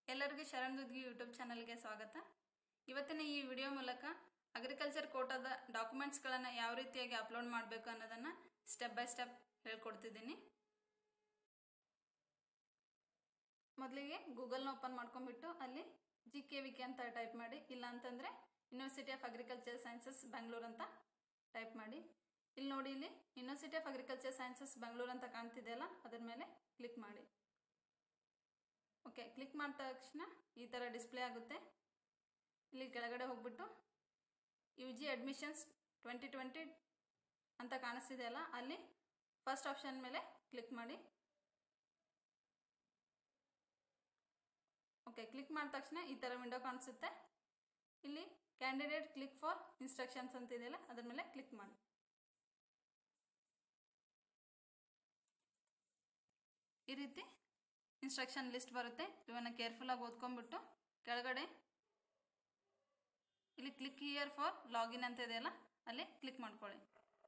ಎಲ್ಲರಿಗೂ ಶರಣ್ ದುದ್ಗಿ ಯೂಟ್ಯೂಬ್ ಚಾನಲ್ಗೆ ಸ್ವಾಗತ ಇವತ್ತಿನ ಈ ವಿಡಿಯೋ ಮೂಲಕ ಅಗ್ರಿಕಲ್ಚರ್ ಕೋಟಾದ ಡಾಕ್ಯುಮೆಂಟ್ಸ್ಗಳನ್ನು ಯಾವ ರೀತಿಯಾಗಿ ಅಪ್ಲೋಡ್ ಮಾಡಬೇಕು ಅನ್ನೋದನ್ನು ಸ್ಟೆಪ್ ಬೈ ಸ್ಟೆಪ್ ಹೇಳ್ಕೊಡ್ತಿದ್ದೀನಿ ಮೊದಲಿಗೆ ಗೂಗಲ್ನ ಓಪನ್ ಮಾಡ್ಕೊಂಡ್ಬಿಟ್ಟು ಅಲ್ಲಿ ಜಿ ಕೆ ವಿ ಕೆ ಅಂತ ಟೈಪ್ ಮಾಡಿ ಇಲ್ಲ ಅಂತಂದರೆ university of agriculture sciences Bengaluru ಅಂತ ಟೈಪ್ ಮಾಡಿ ಇಲ್ಲಿ ನೋಡಿ ಇಲ್ಲಿ university of agriculture sciences Bengaluru ಅಂತ ಕಾಣ್ತಿದೆಯಲ್ಲ ಅದ್ರ ಮೇಲೆ ಕ್ಲಿಕ್ ಮಾಡಿ ಓಕೆ ಕ್ಲಿಕ್ ಮಾಡಿದ ತಕ್ಷಣ ಈ ಥರ ಡಿಸ್ಪ್ಲೇ ಆಗುತ್ತೆ ಇಲ್ಲಿ ಕೆಳಗಡೆ ಹೋಗ್ಬಿಟ್ಟು U G admissions twenty twenty ಅಂತ ಕಾಣಿಸ್ತಿದೆಯಲ್ಲ ಅಲ್ಲಿ ಫಸ್ಟ್ ಆಪ್ಷನ್ ಮೇಲೆ ಕ್ಲಿಕ್ ಮಾಡಿ ಓಕೆ ಕ್ಲಿಕ್ ಮಾಡಿದ ತಕ್ಷಣ ಈ ಥರ ವಿಂಡೋ ಕಾಣಿಸುತ್ತೆ ಇಲ್ಲಿ ಕ್ಯಾಂಡಿಡೇಟ್ ಕ್ಲಿಕ್ ಫಾರ್ ಇನ್ಸ್ಟ್ರಕ್ಷನ್ಸ್ ಅಂತ ಇದೆಯಲ್ಲ ಅದ್ರ ಮೇಲೆ ಕ್ಲಿಕ್ ಮಾಡಿ ಈ ರೀತಿ ಇನ್ಸ್ಟ್ರಕ್ಷನ್ ಲಿಸ್ಟ್ ಬರುತ್ತೆ ಇವನ್ನ ಕೇರ್ಫುಲ್ಲಾಗಿ ಓದ್ಕೊಂಡ್ಬಿಟ್ಟು ಕೆಳಗಡೆ ಇಲ್ಲಿ ಕ್ಲಿಕ್ ಹಿಯರ್ ಫಾರ್ ಲಾಗಿನ್ ಅಂತ ಇದೆಯಲ್ಲ ಅಲ್ಲಿ ಕ್ಲಿಕ್ ಮಾಡ್ಕೊಳ್ಳಿ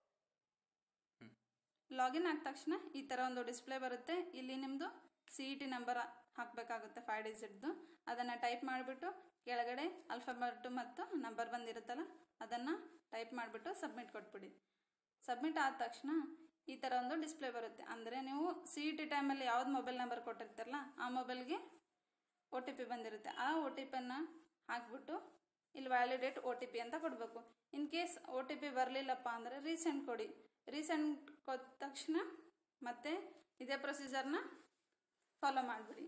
ಲಾಗಿನ್ ಆದ ತಕ್ಷಣ ಈ ಥರ ಒಂದು ಡಿಸ್ಪ್ಲೇ ಬರುತ್ತೆ ಇಲ್ಲಿ ನಿಮ್ಮದು ಸಿ ಇ ಟಿ ನಂಬರ್ ಹಾಕಬೇಕಾಗುತ್ತೆ ಫೈವ್ ಡಿಜಿಟ್ದು ಅದನ್ನು ಟೈಪ್ ಮಾಡಿಬಿಟ್ಟು ಕೆಳಗಡೆ ಅಲ್ಫಾಬೆಟ್ ಮತ್ತು ನಂಬರ್ ಬಂದಿರುತ್ತಲ್ಲ ಅದನ್ನು ಟೈಪ್ ಮಾಡಿಬಿಟ್ಟು ಸಬ್ಮಿಟ್ ಕೊಟ್ಬಿಡಿ ಸಬ್ಮಿಟ್ ಆದ ತಕ್ಷಣ ಈ ಥರ ಒಂದು ಡಿಸ್ಪ್ಲೇ ಬರುತ್ತೆ ಅಂದರೆ ನೀವು ಸಿ ಇ ಟಿ ಟೈಮಲ್ಲಿ ಯಾವ್ದು ಮೊಬೈಲ್ ನಂಬರ್ ಕೊಟ್ಟಿರ್ತಾರಲ್ಲ ಆ ಮೊಬೈಲ್ಗೆ ಒ ಟಿ ಪಿ ಬಂದಿರುತ್ತೆ ಆ ಒ ಟಿ ಪಿಯನ್ನು ಹಾಕ್ಬಿಟ್ಟು ಇಲ್ಲಿ ವ್ಯಾಲಿಡೇಟ್ ಒ ಟಿ ಪಿ ಅಂತ ಕೊಡಬೇಕು in case O T P ಬರಲಿಲ್ಲಪ್ಪ ಅಂದರೆ ರೀಸೆಂಟ್ ಕೊಡಿ ರೀಸೆಂಟ್ ಕೊಟ್ಟ ತಕ್ಷಣ ಮತ್ತೆ ಇದೇ ಪ್ರೊಸೀಜರ್ನ ಫಾಲೋ ಮಾಡಿಬಿಡಿ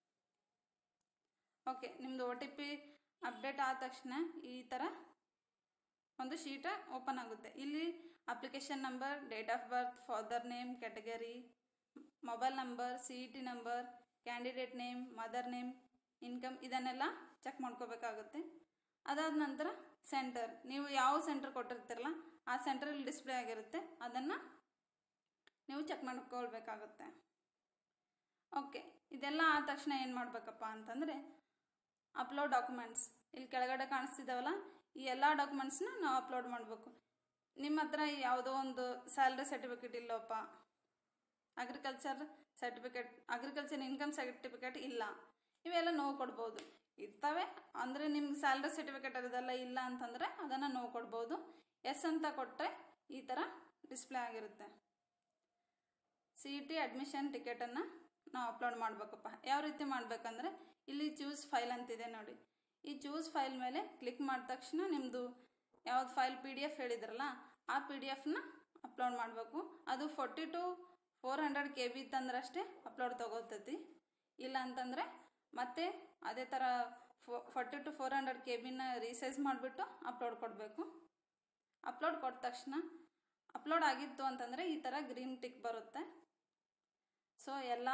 ಓಕೆ ನಿಮ್ಮದು ಒ ಟಿ ಪಿ ಅಪ್ಡೇಟ್ ಆದ ತಕ್ಷಣ ಈ ಥರ ಒಂದು ಶೀಟ ಓಪನ್ ಆಗುತ್ತೆ ಇಲ್ಲಿ application number date of birth father name category mobile number C E T number candidate name mother name income ಇದನ್ನೆಲ್ಲ ಚೆಕ್ ಮಾಡ್ಕೋಬೇಕಾಗುತ್ತೆ ಅದಾದ ನಂತರ ಸೆಂಟರ್ ನೀವು ಯಾವ ಸೆಂಟರ್ ಕೊಟ್ಟಿರ್ತೀರಲ್ಲ ಆ ಸೆಂಟರಲ್ಲಿ ಡಿಸ್ಪ್ಲೇ ಆಗಿರುತ್ತೆ ಅದನ್ನು ನೀವು ಚೆಕ್ ಮಾಡ್ಕೊಳ್ಬೇಕಾಗುತ್ತೆ ಓಕೆ ಇದೆಲ್ಲ ಆದ ತಕ್ಷಣ ಏನು ಮಾಡಬೇಕಪ್ಪ ಅಂತಂದರೆ ಅಪ್ಲೋಡ್ ಡಾಕ್ಯುಮೆಂಟ್ಸ್ ಇಲ್ಲಿ ಕೆಳಗಡೆ ಕಾಣಿಸ್ತಿದ್ದಾವಲ್ಲ ಈ ಎಲ್ಲ ಡಾಕ್ಯುಮೆಂಟ್ಸ್ನ ನಾವು ಅಪ್ಲೋಡ್ ಮಾಡಬೇಕು ನಿಮ್ಮ ಹತ್ರ ಯಾವುದೋ ಒಂದು ಸ್ಯಾಲ್ರಿ ಸರ್ಟಿಫಿಕೇಟ್ ಇಲ್ಲಪ್ಪ agriculture certificate agriculture income certificate ಇಲ್ಲ ಇವೆಲ್ಲ ನೋವು ಕೊಡ್ಬೋದು ಇರ್ತವೆ ಅಂದರೆ ನಿಮ್ಗೆ ಸ್ಯಾಲ್ರಿ ಸರ್ಟಿಫಿಕೇಟ್ ಅದೆಲ್ಲ ಇಲ್ಲ ಅಂತಂದರೆ ಅದನ್ನು ನೋವು ಕೊಡ್ಬೋದು ಎಸ್ ಅಂತ ಕೊಟ್ಟರೆ ಈ ಥರ ಡಿಸ್ಪ್ಲೇ ಆಗಿರುತ್ತೆ ಸಿ ಇ ಟಿ ಅಡ್ಮಿಷನ್ ಟಿಕೆಟನ್ನು ನಾವು ಅಪ್ಲೋಡ್ ಮಾಡಬೇಕಪ್ಪ ಯಾವ ರೀತಿ ಮಾಡಬೇಕಂದ್ರೆ ಇಲ್ಲಿ ಚೂಸ್ ಫೈಲ್ ಅಂತಿದೆ ನೋಡಿ ಈ ಚೂಸ್ ಫೈಲ್ ಮೇಲೆ ಕ್ಲಿಕ್ ಮಾಡಿದ ತಕ್ಷಣ ನಿಮ್ಮದು ಯಾವ್ದು ಫೈಲ್ ಪಿ ಡಿ ಎಫ್ ಹೇಳಿದ್ರಲ್ಲ ಆ ಪಿ ಡಿ ಎಫ್ನ ಅಪ್ಲೋಡ್ ಮಾಡಬೇಕು ಅದು forty two four hundred K B ಇತ್ತಂದ್ರೆ ಅಷ್ಟೇ ಅಪ್ಲೋಡ್ ತಗೋತೈತಿ ಇಲ್ಲ ಅಂತಂದರೆ ಮತ್ತೆ ಅದೇ ಥರ ಫೋ forty two four hundred K ಬಿನ ರೀಸೈಸ್ ಮಾಡಿಬಿಟ್ಟು ಅಪ್ಲೋಡ್ ಕೊಡಬೇಕು ಅಪ್ಲೋಡ್ ಕೊಟ್ಟ ತಕ್ಷಣ ಅಪ್ಲೋಡ್ ಆಗಿತ್ತು ಅಂತಂದರೆ ಈ ಥರ ಗ್ರೀನ್ ಟಿಕ್ ಬರುತ್ತೆ ಸೊ ಎಲ್ಲ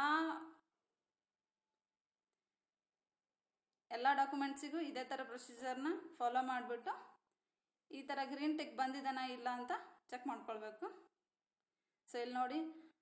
ಎಲ್ಲ ಡಾಕ್ಯುಮೆಂಟ್ಸಿಗೂ ಇದೇ ಥರ ಪ್ರೊಸೀಜರ್ನ ಫಾಲೋ ಮಾಡಿಬಿಟ್ಟು ಈ ಥರ ಗ್ರೀನ್ ಟಿಕ್ ಬಂದಿದ್ದಾನ ಇಲ್ಲ ಅಂತ ಚೆಕ್ ಮಾಡ್ಕೊಳ್ಬೇಕು ಸೊ ಇಲ್ಲಿ ನೋಡಿ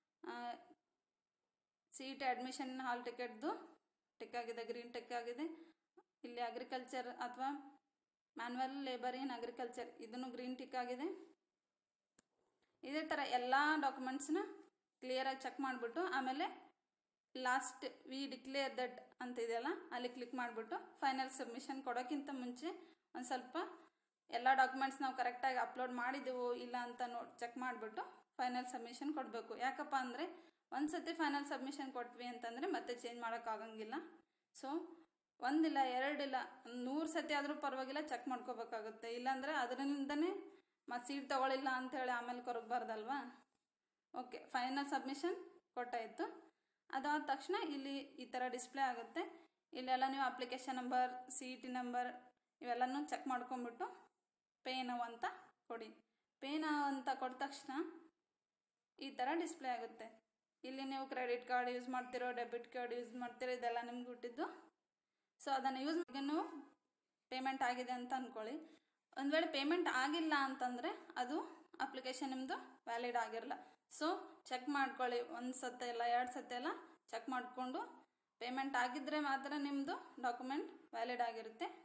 C E T admission hall ಟಿಕೆಟ್ದು ಟಿಕ್ ಆಗಿದೆ ಗ್ರೀನ್ ಟಿಕ್ ಆಗಿದೆ ಇಲ್ಲಿ ಅಗ್ರಿಕಲ್ಚರ್ ಅಥವಾ ಮ್ಯಾನ್ಯಲ್ ಲೇಬರ್ ಇನ್ ಅಗ್ರಿಕಲ್ಚರ್ ಇದನ್ನು ಗ್ರೀನ್ ಟಿಕ್ ಆಗಿದೆ ಇದೇ ಥರ ಎಲ್ಲ ಡಾಕ್ಯುಮೆಂಟ್ಸ್ನ ಕ್ಲಿಯರಾಗಿ ಚೆಕ್ ಮಾಡಿಬಿಟ್ಟು ಆಮೇಲೆ ಲಾಸ್ಟ್ ವಿ ಡಿಕ್ಲೇರ್ ದಟ್ ಅಂತ ಇದೆಯಲ್ಲ ಅಲ್ಲಿ ಕ್ಲಿಕ್ ಮಾಡಿಬಿಟ್ಟು ಫೈನಲ್ ಸಬ್ಮಿಷನ್ ಕೊಡೋಕ್ಕಿಂತ ಮುಂಚೆ ಒಂದು ಸ್ವಲ್ಪ ಎಲ್ಲ ಡಾಕ್ಯುಮೆಂಟ್ಸ್ ನಾವು ಕರೆಕ್ಟಾಗಿ ಅಪ್ಲೋಡ್ ಮಾಡಿದೆವು ಇಲ್ಲ ಅಂತ ನೋಡಿ ಚೆಕ್ ಮಾಡಿಬಿಟ್ಟು ಫೈನಲ್ ಸಬ್ಮಿಷನ್ ಕೊಡಬೇಕು ಯಾಕಪ್ಪ ಅಂದರೆ ಒಂದು ಸತಿ ಫೈನಲ್ ಸಬ್ಮಿಷನ್ ಕೊಟ್ವಿ ಅಂತಂದರೆ ಮತ್ತೆ ಚೇಂಜ್ ಮಾಡೋಕ್ಕಾಗಂಗಿಲ್ಲ ಸೊ ಒಂದಿಲ್ಲ ಎರಡಿಲ್ಲ ನೂರು ಸತಿ ಆದರೂ ಪರವಾಗಿಲ್ಲ ಚೆಕ್ ಮಾಡ್ಕೋಬೇಕಾಗುತ್ತೆ ಇಲ್ಲಾಂದರೆ ಅದರಿಂದನೇ ಮತ್ತು ಸೀಟ್ ತೊಗೊಳಿಲ್ಲ ಅಂಥೇಳಿ ಆಮೇಲೆ ಕೊರಗಬಾರ್ದಲ್ವಾ ಓಕೆ ಫೈನಲ್ ಸಬ್ಮಿಷನ್ ಕೊಟ್ಟಾಯಿತು ಅದಾದ ತಕ್ಷಣ ಇಲ್ಲಿ ಈ ಥರ ಡಿಸ್ಪ್ಲೇ ಆಗುತ್ತೆ ಇಲ್ಲೆಲ್ಲ ನೀವು application number C E T number ಇವೆಲ್ಲನೂ ಚೆಕ್ ಮಾಡ್ಕೊಂಬಿಟ್ಟು ಪೇ ನಾವು ಅಂತ ಕೊಡಿ ಪೇ ನಾವು ಅಂತ ಕೊಟ್ಟ ತಕ್ಷಣ ಈ ಥರ ಡಿಸ್ಪ್ಲೇ ಆಗುತ್ತೆ ಇಲ್ಲಿ ನೀವು ಕ್ರೆಡಿಟ್ ಕಾರ್ಡ್ ಯೂಸ್ ಮಾಡ್ತಿರೋ ಡೆಬಿಟ್ ಕಾರ್ಡ್ ಯೂಸ್ ಮಾಡ್ತಿರೋ ಇದೆಲ್ಲ ನಿಮ್ಗೆ ಹುಟ್ಟಿದ್ದು ಸೊ ಅದನ್ನು ಯೂಸ್ ನೀವು ಪೇಮೆಂಟ್ ಆಗಿದೆ ಅಂತ ಅಂದ್ಕೊಳ್ಳಿ ಒಂದು ವೇಳೆ ಪೇಮೆಂಟ್ ಆಗಿಲ್ಲ ಅಂತಂದರೆ ಅದು ಅಪ್ಲಿಕೇಶನ್ ನಿಮ್ಮದು ವ್ಯಾಲಿಡ್ ಆಗಿರಲ್ಲ ಸೊ ಚೆಕ್ ಮಾಡ್ಕೊಳ್ಳಿ ಒಂದು ಸತಿ ಎಲ್ಲ ಎರಡು ಸತಿ ಎಲ್ಲ ಚೆಕ್ ಮಾಡಿಕೊಂಡು ಪೇಮೆಂಟ್ ಆಗಿದ್ದರೆ ಮಾತ್ರ ನಿಮ್ಮದು ಡಾಕ್ಯುಮೆಂಟ್ ವ್ಯಾಲಿಡ್ ಆಗಿರುತ್ತೆ